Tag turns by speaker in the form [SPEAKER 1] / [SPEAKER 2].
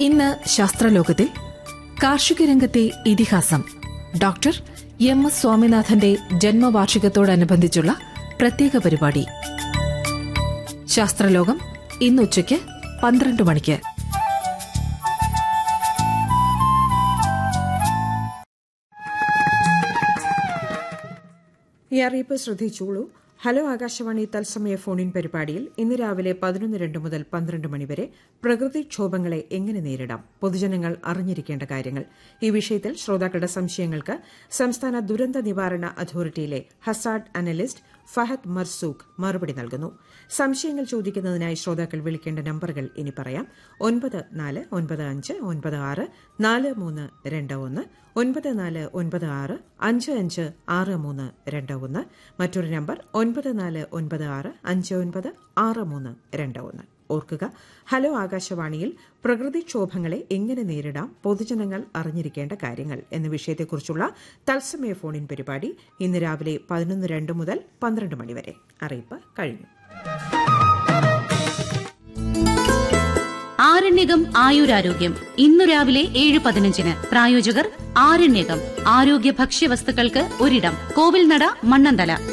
[SPEAKER 1] ഇന്ന് ശാസ്ത്രലോകത്തിൽ കാർഷിക രംഗത്തെ ഇതിഹാസം ഡോക്ടർ എം എസ് സ്വാമിനാഥന്റെ ജന്മവാർഷികത്തോടനുബന്ധിച്ചുള്ള പ്രത്യേക പരിപാടി ശാസ്ത്രലോകം ഇന്ന് ഉച്ചയ്ക്ക് പന്ത്രണ്ട് മണിക്ക്
[SPEAKER 2] ഈ അറിയിപ്പ് ശ്രദ്ധിച്ചോളൂ ഹലോ ആകാശവാണി തത്സമയ ഫോണിൻ പരിപാടിയിൽ ഇന്ന് രാവിലെ പതിനൊന്ന് രണ്ട് മുതൽ പന്ത്രണ്ട് മണിവരെ പ്രകൃതിക്ഷോഭങ്ങളെ എങ്ങനെ നേരിടാം പൊതുജനങ്ങൾ അറിഞ്ഞിരിക്കേണ്ട കാര്യങ്ങൾ ഈ വിഷയത്തിൽ ശ്രോതാക്കളുടെ സംശയങ്ങൾക്ക് സംസ്ഥാന ദുരന്ത നിവാരണ അതോറിറ്റിയിലെ ഹസാഡ് അനലിസ്റ്റ് ഫഹദ് മർസൂഖ് മറുപടി നൽകുന്നു സംശയങ്ങൾ ചോദിക്കുന്നതിനായി ശ്രോതാക്കൾ വിളിക്കേണ്ട നമ്പറുകൾ ഇനി പറയാം ഒൻപത് നാല് ഒൻപത് അഞ്ച് ഒൻപത് ആറ് നാല് മൂന്ന് രണ്ട് ഒന്ന് ഒൻപത് നാല് ഒൻപത് ആറ് അഞ്ച് അഞ്ച് ആറ് മൂന്ന് രണ്ട് ഒന്ന് മറ്റൊരു നമ്പർ ഒൻപത് നാല് ഒൻപത് ആറ് അഞ്ച് ഒൻപത് ആറ് മൂന്ന് രണ്ട് ഒന്ന് ഓർക്കുക ഹലോ ആകാശവാണിയിൽ പ്രകൃതിക്ഷോഭങ്ങളെ എങ്ങനെ നേരിടാം പൊതുജനങ്ങൾ അറിഞ്ഞിരിക്കേണ്ട കാര്യങ്ങൾ എന്ന വിഷയത്തെക്കുറിച്ചുള്ള തത്സമയ ഫോണിൻ പരിപാടി ഇന്ന് രാവിലെ പതിനൊന്ന് രണ്ട് മുതൽ പന്ത്രണ്ട് മണിവരെ അറിയിപ്പ് കഴിഞ്ഞു
[SPEAKER 3] ആരണ്യകം ആയുരാരോഗ്യം ഇന്നു രാവിലെ ഏഴ് പതിനഞ്ചിന് പ്രായോജകർ ആരണ്യകം ആരോഗ്യ ഭക്ഷ്യവസ്തുക്കൾക്ക് ഒരിടം കോവിൽനട മണ്ണന്തല